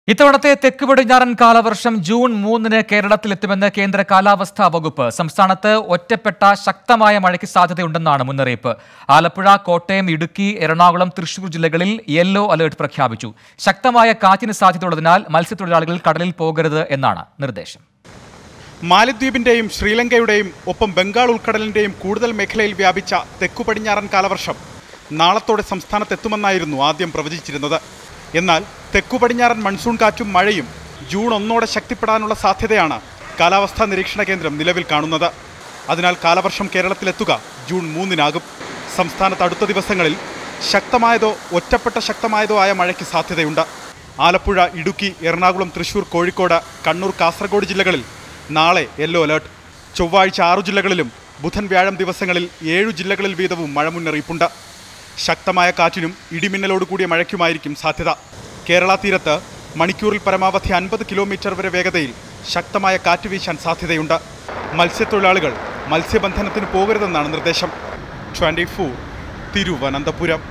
ഇത്തവണത്തെ തെക്ക് പടിഞ്ഞാറൻ കാലവർഷം ജൂൺ മൂന്നിന് കേരളത്തിലെത്തുമെന്ന് കേന്ദ്ര കാലാവസ്ഥാ വകുപ്പ് സംസ്ഥാനത്ത് ഒറ്റപ്പെട്ട ശക്തമായ മഴയ്ക്ക് സാധ്യതയുണ്ടെന്നാണ് മുന്നറിയിപ്പ് ആലപ്പുഴ കോട്ടയം ഇടുക്കി എറണാകുളം തൃശൂർ ജില്ലകളിൽ യെല്ലോ അലേർട്ട് പ്രഖ്യാപിച്ചു ശക്തമായ കാറ്റിന് സാധ്യതയുള്ളതിനാൽ മത്സ്യത്തൊഴിലാളികൾ കടലിൽ പോകരുത് എന്നാണ് നിർദ്ദേശം മാലദ്വീപിന്റെയും ശ്രീലങ്കയുടെയും ഒപ്പം ബംഗാൾ ഉൾക്കടലിന്റെയും കൂടുതൽ മേഖലയിൽ വ്യാപിച്ച തെക്കു പടിഞ്ഞാറൻ കാലവർഷം നാളത്തോടെ സംസ്ഥാനത്തെത്തുമെന്നായിരുന്നു ആദ്യം പ്രവചിച്ചിരുന്നത് എന്നാൽ തെക്കു പടിഞ്ഞാറൻ മൺസൂൺ കാറ്റും മഴയും ജൂൺ ഒന്നോടെ ശക്തിപ്പെടാനുള്ള സാധ്യതയാണ് കാലാവസ്ഥാ നിരീക്ഷണ കേന്ദ്രം നിലവിൽ കാണുന്നത് അതിനാൽ കാലവർഷം കേരളത്തിലെത്തുക ജൂൺ മൂന്നിനാകും സംസ്ഥാനത്ത് അടുത്ത ദിവസങ്ങളിൽ ശക്തമായതോ ഒറ്റപ്പെട്ട ശക്തമായതോ ആയ മഴയ്ക്ക് സാധ്യതയുണ്ട് ആലപ്പുഴ ഇടുക്കി എറണാകുളം തൃശൂർ കോഴിക്കോട് കണ്ണൂർ കാസർഗോഡ് ജില്ലകളിൽ നാളെ യെല്ലോ അലേർട്ട് ചൊവ്വാഴ്ച ആറു ജില്ലകളിലും ബുധൻ വ്യാഴം ദിവസങ്ങളിൽ ഏഴു ജില്ലകളിൽ വീതവും മഴ മുന്നറിയിപ്പുണ്ട് ശക്തമായ കാറ്റിനും ഇടിമിന്നലോട് കൂടിയ മഴയ്ക്കുമായിരിക്കും സാധ്യത കേരള തീരത്ത് മണിക്കൂറിൽ പരമാവധി അൻപത് കിലോമീറ്റർ വരെ വേഗതയിൽ ശക്തമായ കാറ്റ് വീശാൻ സാധ്യതയുണ്ട് മത്സ്യത്തൊഴിലാളികൾ മത്സ്യബന്ധനത്തിന് പോകരുതെന്നാണ് നിർദ്ദേശം ട്വൻറ്റി ഫോർ തിരുവനന്തപുരം